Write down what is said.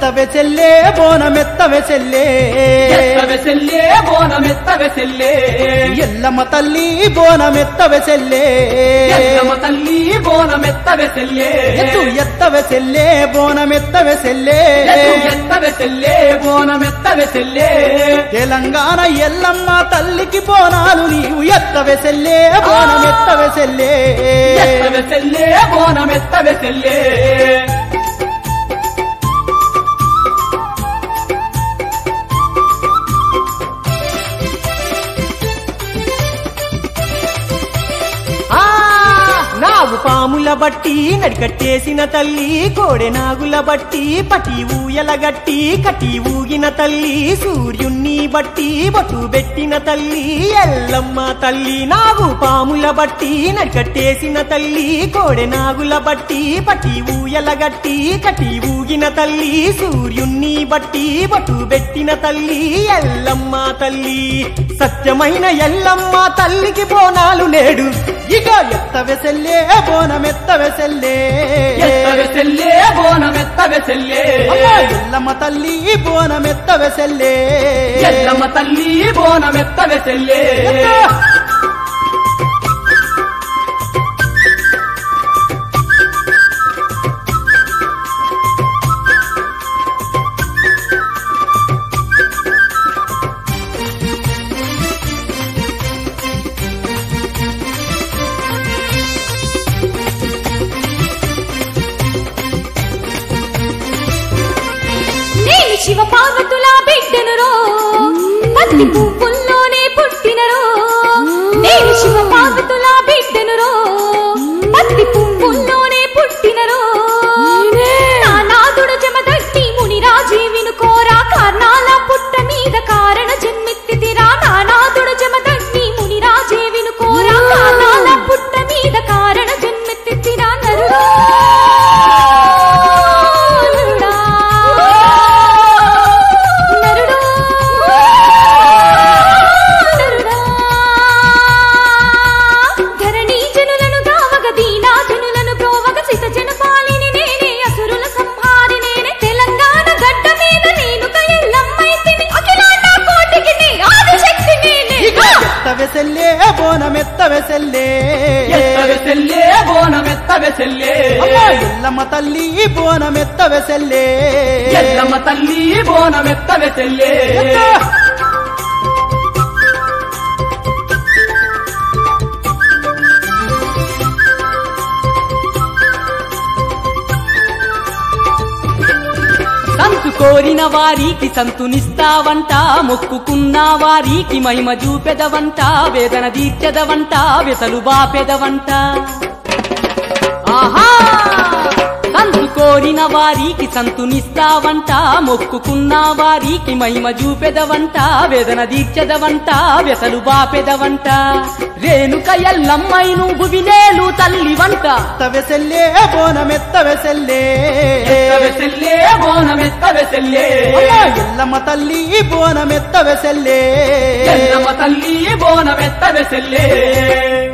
ఎత్తవే చెల్లే బోనమెత్తవే చెల్లే ఎత్తవె సెల్లే బోనమెత్తవె సెల్లే ఎల్లమ్మ తల్లి బోనమెత్తవే చెల్లే ఎల్లమ్మ తల్లి బోనమెత్తవె సెల్లే ఎత్తు ఎత్తవే చెల్లే బోనమెత్తవే చెల్లే ఎత్తు ఎత్తవె సెల్లే బోనమెత్తవె సెల్లే తెలంగాణ ఎల్లమ్మ తల్లికి బోనాలు నీవు ఎత్తవే చెల్లే బోనమెత్తవే చెల్లే ఎత్తవె సెల్లే బోనమెత్తవె సెల్లే ఆ నాగు పాముల బట్టి నడికట్టేసిన తల్లి కోడె నాగుల బట్టి పటి ఊయల గట్టి కటి ఊగిన తల్లి సూర్యుణ్ణి బట్టి బొట్టు పెట్టిన తల్లి ఎల్లమ్మ తల్లి నాగు పాముల బట్టి నడికట్టేసిన తల్లి కోడె నాగుల బట్టి పటి ఊయల గట్టి కటి ఊగిన తల్లి సూర్యుణ్ణి బట్టి బొట్టు పెట్టిన తల్లి ఎల్లమ్మ తల్లి సత్యమైన ఎల్లమ్మ తల్లికి బోనాలు నేడు ఇక ఎత్తవే చెల్లే బోనమెత్తవే చెల్లే ఎత్తవె సెల్లే బోనమెత్తవె సెల్లే అమ్మా, ఎల్లమ్మ తల్లి బోనమెత్తవే చెల్లే ఎల్లమ్మ తల్లి బోనమెత్తవె సెల్లే నేను శివ పార్వతుల బిడ్డనురో పత్తి పువ్వుల్లోనే పుట్టినరో నేను శివ పార్వతుల బిడ్డనురో పత్తి పువ్వుల్లోనే పుట్టినరో నా నాదుడు జమదట్టి ముని రాజీవిను కోరా కారణాల పుట్ట మీద కారణ జన్మెత్తిదిరా నా నాదుడు జమదట్టి ముని రాజీవిను కోరా కారణాల పుట్ట మీద కారణ జన్మెత్తిదిరా నరుడా నరుడా నరుడా నరుడా ధరణీ జనులను గావగ దీనా జనులను బ్రోవగ సిత జనపాలిని నేనే అసురుల సంహారి నేనే తెలంగాణ గడ్డ మీద నేను కయల్లమ్మైతిని అఖిలాండ కోటికి నీ ఆదిశక్తి నేనే ఇక ఎత్తవే చెల్లే బోనమెత్తవే చెల్లే ఎత్తవె సెల్లే బోనమెత్తవె సెల్లే అమ్మా, ఎల్లమ్మ తల్లి బోనమెత్తవే చెల్లే ఎల్లమ్మ తల్లి బోనమెత్తవె సెల్లే సంతు కోరిన వారికి సంతునిస్తావంట మొక్కుకున్న వారికి మహిమ చూపెదవంట వేదన తీర్చెదవంట వెతలు బాపెదవంట ఆహా సంతు కోరిన వారికి సంతునిస్తావంట మొక్కుకున్న వారికి మహిమ చూపెదవంట వేదన తీర్చెదవంట వెతలు బాపెదవంట రేణుక ఎల్లమ్మై నువ్వు విలేలు తల్లి వంట ఎత్తవే చెల్లే బోనమెత్తవే చెల్లే ఎత్తవె సెల్లే బోనమెత్తవె సెల్లే అమ్మా, ఎల్లమ్మ తల్లి బోనమెత్తవే చెల్లే ఎల్లమ్మ తల్లి బోనమెత్తవె సెల్లే